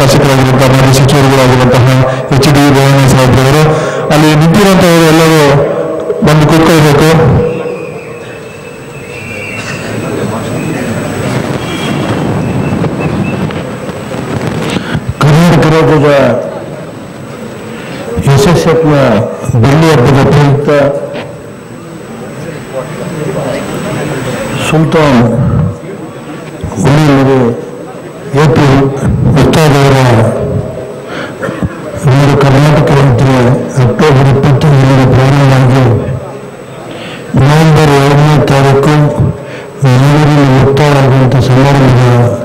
ಶಾಸಕರಾಗಿರುವಂತಹ ಮಾಜಿ ಸಚಿವರುಗಳಾಗಿರುವಂತಹ H D Revanna ಸಾಹೇಬ್ರವರು ಅಲ್ಲಿ ನಿಂತಿರುವಂತವರು ಎಲ್ಲರೂ ಬಂದು ಕೂತ್ಕೊಳ್ಬೇಕು ಕರ್ನಾಟಕ ರಾಜ್ಯದ ಎಸ್ಎಸ್ಎಫ್ನ ಬೆಳ್ಳಿ ಹಬ್ಬದ ಪ್ರಯುಕ್ತ ಸುಲ್ತಾನ್ ಉಳಿಯವರು ಎಪಿ ಉಸ್ತಾದವರ ಒಂದು ಕರ್ನಾಟಕ ರಾಜ್ಯ ಅಕ್ಟೋಬರ್ ಇಪ್ಪತ್ತೊಂದರಿಂದ ಪ್ರಾರಂಭವಾಗಿ ನವೆಂಬರ್ ಎರಡನೇ ತಾರೀಕು ಬೆಂಗಳೂರಿನ ಮುಕ್ತಾಯವಾಗುವಂಥ ಸಮಾರಂಭದ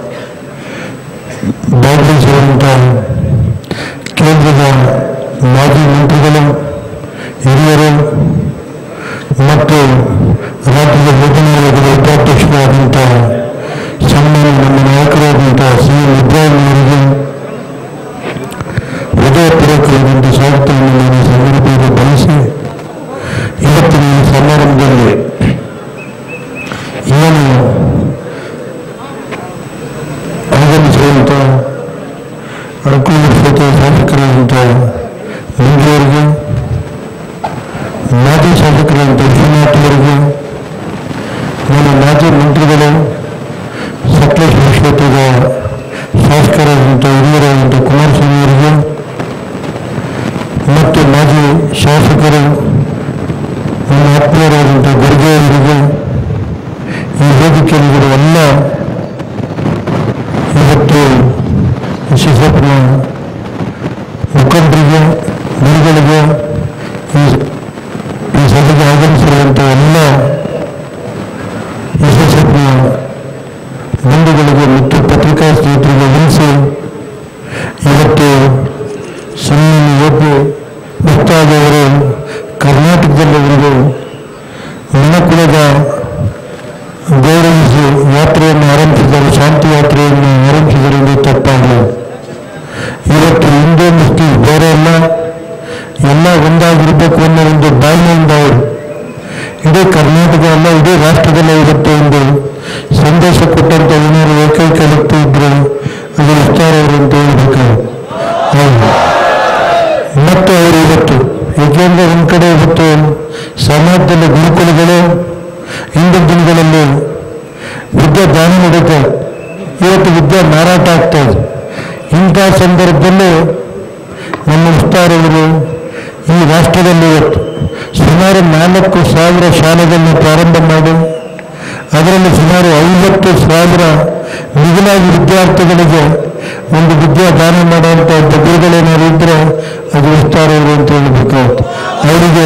ಭಾಗವಹಿಸುವಂಥ ಕೇಂದ್ರದ ಮಾಜಿ ಮಂತ್ರಿಗಳು ಹಿರಿಯರು ಮತ್ತು ರಾಜ್ಯದ ವೇತನಾಲಯದ ಉಪಾಧ್ಯಕ್ಷರಾದಂಥ ಸನ್ಮಾನ ನಮ್ಮ ನಾಯಕರಾದಂಥ ಸಿ ಎಂ ಇಬ್ರಾಹಿಂ ಅವರಿಗೆ ಹೃದಯಪೂರ್ವಕವಾದಂಥ ಸ್ವಾಗತವನ್ನು ನಾನು ಈ ಸಂದರ್ಭದಲ್ಲಿ ಬಯಸಿ ಇವತ್ತಿನ ಈ ಸಮಾರಂಭದಲ್ಲಿ ಏನು ಆಗಮಿಸಿರುವಂಥ ಅರಕೂರು ಕ್ಷೇತ್ರ ಶಾಸಕರಾದಂಥ ಮಂಜುವರಿಗೆ ಮಾಜಿ ಶಾಸಕರಾದಂಥ ವಿಶ್ವನಾಥ್ ಅವರಿಗೆ ನನ್ನ ಮಾಜಿ ಮಂತ್ರಿಗಳು ಸಕಲೇಶ್ವರ ಕ್ಷೇತ್ರದ ಶಾಸಕರಾದಂಥ ಹಿರಿಯರಾದಂಥ ಕುಮಾರಸ್ವಾಮಿ ಅವರಿಗೆ ಮತ್ತು ಮಾಜಿ ಶಾಸಕರು ನನ್ನ ಆತ್ಮೀಯರಾದಂಥ ಗರ್ಗೆ ಅವರಿಗೆ ಈ ವೇದಿಕೆಯಲ್ಲಿರುವ ಎಲ್ಲ ಇವತ್ತು ವಿಶೇಷಜ್ಞ ಮುಖಂಡರಿಗೆ ಗುರುಗಳಿಗೆ ಈ ಈ ಸಭೆಗೆ ಆಗಮಿಸಿರುವಂಥ ಎಲ್ಲ ವಿಶೇಷಜ್ಞ ಬಂಧುಗಳಿಗೆ ಮತ್ತು ಪತ್ರಿಕಾ ಸ್ನೇಹಿತರಿಗೆ ವಂದಿಸಿ ಇವತ್ತು ಸನ್ಮಾನ್ಯ ಎಪಿ ಮುಕ್ತಾದವರು ಕರ್ನಾಟಕದಲ್ಲಿ ಒಂದು ಮನಕುಲದ ಗೌರವಿಸಿ ಯಾತ್ರೆಯನ್ನು ಆರಂಭಿಸಿದರು ಶಾಂತಿ ಯಾತ್ರೆಯನ್ನು ಆರಂಭಿಸಿದರು ಎಂದು ತಪ್ಪಾಗಲು ಇವತ್ತು ಹಿಂದೂ ಮುಸ್ಲಿಂ ಬೇರೆ ಅಲ್ಲ ಎಲ್ಲ ಒಂದಾಗಿರಬೇಕು ಅನ್ನೋ ಒಂದು ಭಾವನೆಯಿಂದ ಅವರು ಇಡೀ ಕರ್ನಾಟಕ ಅಲ್ಲ ಇಡೀ ರಾಷ್ಟ್ರದಲ್ಲೇ ಇವತ್ತು ಒಂದು ಸಂದೇಶ ಕೊಟ್ಟಂತ ಏನಾದ್ರು ಏಕೈಕ ವ್ಯಕ್ತಿ ಇದ್ರೆ ಅದು ವಿಸ್ತಾರ ಅವರು ಅಂತ ಹೇಳ್ಬೇಕು ಹೌದು ಮತ್ತು ಅವರು ಇವತ್ತು ಏಕೆಂದ್ರೆ ಒಂದು ಕಡೆ ಇವತ್ತು ಸಮಾಜದಲ್ಲಿ ಗುರುಕುಲಗಳು ಹಿಂದಿನ ದಿನಗಳಲ್ಲಿ ವಿದ್ಯೆ ದಾನ ನಡೀತಾ ಇದೆ. ಇವತ್ತು ವಿದ್ಯೆ ಮಾರಾಟ ಆಗ್ತಾ ಇದೆ ಇಂಥ ಸಂದರ್ಭದಲ್ಲಿ ನಮ್ಮ ಉಸ್ತಾರವರು ಈ ರಾಷ್ಟ್ರದಲ್ಲಿ ಇವತ್ತು ಸುಮಾರು ನಾಲ್ಕು ಸಾವಿರ ಶಾಲೆಗಳನ್ನು ಪ್ರಾರಂಭ ಮಾಡಿ ಅದರಲ್ಲಿ ಸುಮಾರು ಐವತ್ತು ಸಾವಿರ ಮಿಗಿಲಾಗಿ ವಿದ್ಯಾರ್ಥಿಗಳಿಗೆ ಒಂದು ವಿದ್ಯಾ ದಾನ ಮಾಡುವಂಥ ಗುರುಗಳೇನಾದ್ರು ಇದ್ದರೆ ಅದು ಉಸ್ತಾರವರು ಅಂತ ಹೇಳಬೇಕಾಗುತ್ತೆ ಅವರಿಗೆ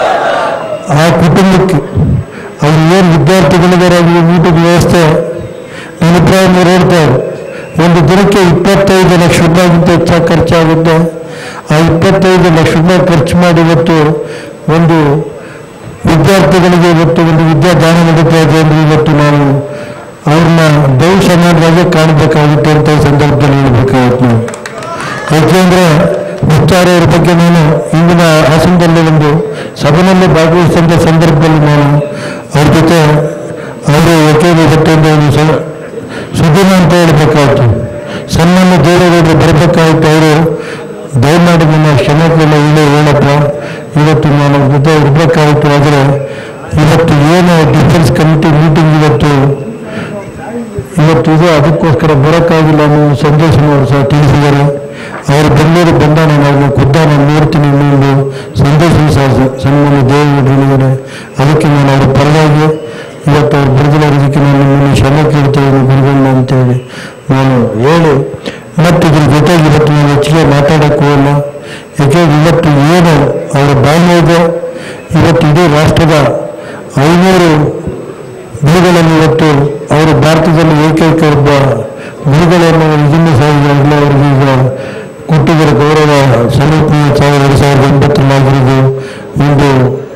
ಆ ಕುಟುಂಬಕ್ಕೆ ಅವ್ರು ಏನು ವಿದ್ಯಾರ್ಥಿಗಳಿದ್ದಾರೆ ಅವ್ರಿಗೆ ಊಟದ ವ್ಯವಸ್ಥೆ ನನ್ನ ಅಭಿಪ್ರಾಯ ಹೇಳ್ತಾರೆ ಒಂದು ದಿನಕ್ಕೆ ಇಪ್ಪತ್ತೈದು ಲಕ್ಷ ರೂಪಾಯಿಗಿಂತ ಹೆಚ್ಚಾಗಿ ಖರ್ಚಾಗುತ್ತೆ ಆ ಇಪ್ಪತ್ತೈದು ಲಕ್ಷ ರೂಪಾಯಿ ಖರ್ಚು ಮಾಡಿ ಇವತ್ತು ಒಂದು ವಿದ್ಯಾರ್ಥಿಗಳಿಗೆ ಇವತ್ತು ಒಂದು ವಿದ್ಯಾದಾನ ನಡೀತಾ ಇದೆ ಅಂದ್ರೆ ಇವತ್ತು ನಾವು ಅವ್ರನ್ನ ದೈವ ಸಮಾನವಾಗಿ ಕಾಣಬೇಕಾಗುತ್ತೆ ಅಂತ ಈ ಸಂದರ್ಭದಲ್ಲಿ ಹೇಳ್ಬೇಕಾಗುತ್ತೆ ನಾವು ಯಾಕೆಂದ್ರೆ ಮುಕ್ತಾರವ್ರ ಬಗ್ಗೆ ನಾನು ಇಂದಿನ ಹಾಸನದಲ್ಲಿ ಒಂದು ಸಭೆಯಲ್ಲಿ ಭಾಗವಹಿಸಿದ ಸಂದರ್ಭದಲ್ಲಿ ನಾನು ಅವ್ರ ಜೊತೆ ಅವರು ಯಾಕೆಂದ್ರೆ ಇವತ್ತೊಂದು ಒಂದು ಸ- ಸುದ್ದಿನ ಅಂತ ಹೇಳ್ಬೇಕಾಯ್ತು ಸನ್ಮಾನ್ಯ ದೇವರವರು ಬರಬೇಕಾಯ್ತು ಅವರು ದಯಮಾಡಿ ನನ್ನ ಕ್ಷಮೆಗೆಲ್ಲ ಹೇಳಿ ಹೇಳಪ್ಪ ಇವತ್ತು ನಾನು ಅವ್ರ ಜೊತೆ ಇರಬೇಕಾಯ್ತು ಆದರೆ ಇವತ್ತು ಏನು ಡಿಫೆನ್ಸ್ ಕಮಿಟಿ ಮೀಟಿಂಗ್ ಇವತ್ತು ಇವತ್ತು ಇದು ಅದಕ್ಕೋಸ್ಕರ ಬರೋಕ್ಕಾಗಿಲ್ಲ ಅನ್ನೋ ಸಂದೇಶನ ಅವರು ಸಹ ತಿಳಿಸಿದ್ದಾರೆ ಅವರು ಬೆಂಗಳೂರು ಬಂದ ನಾನು ಅವ್ರನ್ನ ಖುದ್ದ ನಾನು ನೋಡ್ತೀನಿ ಇನ್ನೊಂದು ಸಂದೇಶ ಸಹ ಸ- ಸನ್ಮಾನ್ಯ ದೇವೇಗೌಡರು ಹೇಳಿದ್ದಾರೆ ಅದಕ್ಕೆ ನಾನು ಅವ್ರ ಪರವಾಗಿ ಇವತ್ತು ಅವ್ರು ಬರೆದಿರೋದಕ್ಕೆ ನಾನು ನಿಮ್ಮನ್ನು ಕ್ಷಮೆ ಕೇಳ್ತೇನೆ ಗುರುಗಳನ್ನ ಅಂತೇಳಿ ನಾನು ಹೇಳಿ ಮತ್ತು ಇದ್ರ ಜೊತೆಗೆ ಇವತ್ತು ನಾನು ಹೆಚ್ಚಿಗೆ ಮಾತಾಡೋಕ್ಕೂ ಇಲ್ಲ ಯಾಕೆಂದ್ರೆ ಇವತ್ತು ಏನು ಅವರ ಭಾವನೆ ಇದೆ ಇವತ್ತು ಇಡೀ ರಾಷ್ಟ್ರದ ಐನೂರು ಗುರುಗಳನ್ನು ಇವತ್ತು ಅವರು ಭಾರತದಲ್ಲಿ ಏಕೈಕ ಒಬ್ಬ ಗುರುಗಳನ್ನು ವಿಭಿನ್ನ ಸಾವಿರಗಳಲ್ಲಿ ಅವರಿಗೆ ಈಗ ಕೊಟ್ಟಿದ್ದರ ಗೌರವ ಸಮರ್ಪಣೆ ಸಾವಿರದ ಎರಡು ಸಾವಿರದ ಒಂಬತ್ತರಲ್ಲಿ ಆಗಿರೋದು ಒಂದು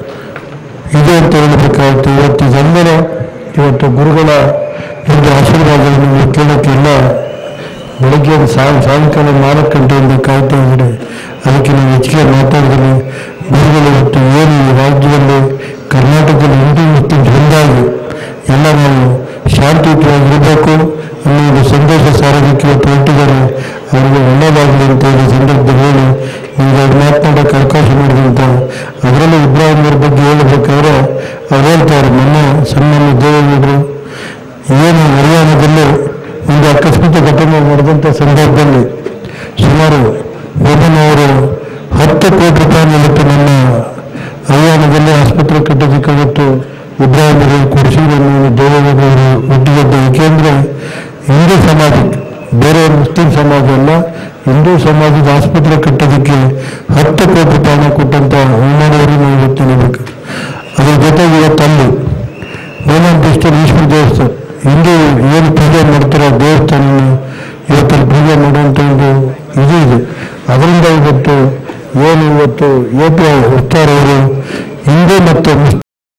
ಇದೆ ಅಂತ ಹೇಳಬೇಕಾಗುತ್ತೆ ಇವತ್ತು ಇದೆಲ್ಲರೂ ಇವತ್ತು ಗುರುಗಳ ಒಂದು ಆಶೀರ್ವಾದವನ್ನು ನೀವು ಕೇಳೋಕ್ಕೆಲ್ಲ ಬೆಳಗ್ಗೆ ಸಾಯ ಸಾಯಂಕಾಲ ನಾಲ್ಕು ಗಂಟೆಯಿಂದ ಕಾಯ್ತಾ ಇದ್ದಾರೆ ಅದಕ್ಕೆ ನಾವು ಹೆಚ್ಚಿಗೆ ಮಾತಾಡಿದ್ರೆ ಗುರುಗಳು ಇವತ್ತು ಏನು ಈ ರಾಜ್ಯದಲ್ಲಿ ಕರ್ನಾಟಕದಲ್ಲಿ ಹಿಂದೂ ಮುಸ್ಲಿಂ ಒಂದಾಗಿ ಎಲ್ಲ ನಾವು ಶಾಂತಿಯುತವಾಗಿರಬೇಕು ಅನ್ನೋ ಒಂದು ಸಂದೇಶ ಸಾರೋದಕ್ಕೆ ಇವತ್ತು ಹೊರಟಿದ್ದಾರೆ ಅವರಿಗೆ ಒಳ್ಳೆಯದಾಗಲಿ ಅಂತ ಈ ಸಂದರ್ಭದಲ್ಲಿ ಹೇಳಿ ನಿಮಗೆ ಮಾತನಾಡೋಕ್ಕೆ ಅವಕಾಶ ಮಾಡಿದಂತ ಅದರಲ್ಲೂ ಇಬ್ರಾಹಿಂ ಅವ್ರ ಬಗ್ಗೆ ಹೇಳಬೇಕಾದ್ರೆ ಅವ್ರು ಹೇಳ್ತಾರೆ ಮೊನ್ನೆ ಸನ್ಮಾನ್ಯ ದೇವೇಗೌಡರು ಏನು ಹರಿಯಾಣದಲ್ಲಿ ಒಂದು ಆಕಸ್ಮಿಕ ಘಟನೆ ನಡೆದಂಥ ಸಂದರ್ಭದಲ್ಲಿ ಸುಮಾರು ಒಬ್ಬನವರು ಹತ್ತು ಕೋಟಿ ರೂಪಾಯಿ ನಿಮಿತ್ತ ನನ್ನ ಹರಿಯಾಣದಲ್ಲಿ ಆಸ್ಪತ್ರೆ ಕಟ್ಟೋದಕ್ಕೆ ಇವತ್ತು ಇಬ್ರಾಹಿಂ ಅವರಿಗೆ ಕೊಡಿಸಿದ್ದನ್ನು ದೇವೇಗೌಡರು ಒಟ್ಟಿಗೆದ್ದು ಏಕೆಂದರೆ ಹಿಂದೂ ಸಮಾಜ ಬೇರೆ ಮುಸ್ಲಿಂ ಸಮಾಜ ಅಲ್ಲ ಹಿಂದೂ ಸಮಾಜದ ಆಸ್ಪತ್ರೆ ಕಟ್ಟೋದಕ್ಕೆ ಹತ್ತು ಕೋಟಿ ರೂಪಾಯಿನ ಕೊಟ್ಟಂತ ಅವಮಾನವರು ನಾವು ಇವತ್ತು ನೆನಬೇಕು ಅದ್ರ ಜೊತೆಗೆ ಇವತ್ತಲ್ಲಿ ನೇಮಾಂತೇಶ್ವರ ಈಶ್ವರ ದೇವಸ್ಥಾನ ಹಿಂದೂ ಏನು ಪೂಜೆ ಮಾಡ್ತಾರೋ ದೇವಸ್ಥಾನ ಇವತ್ತಲ್ಲಿ ಪೂಜೆ ಮಾಡುವಂಥ ಒಂದು ಇದು ಇದೆ ಅದರಿಂದ ಇವತ್ತು ಏನು ಇವತ್ತು ಎ ಪಿ ಉತ್ತಾರ್ ಅವರು ಹಿಂದೂ ಮತ್ತು ಮುಸ್ಲಿಂ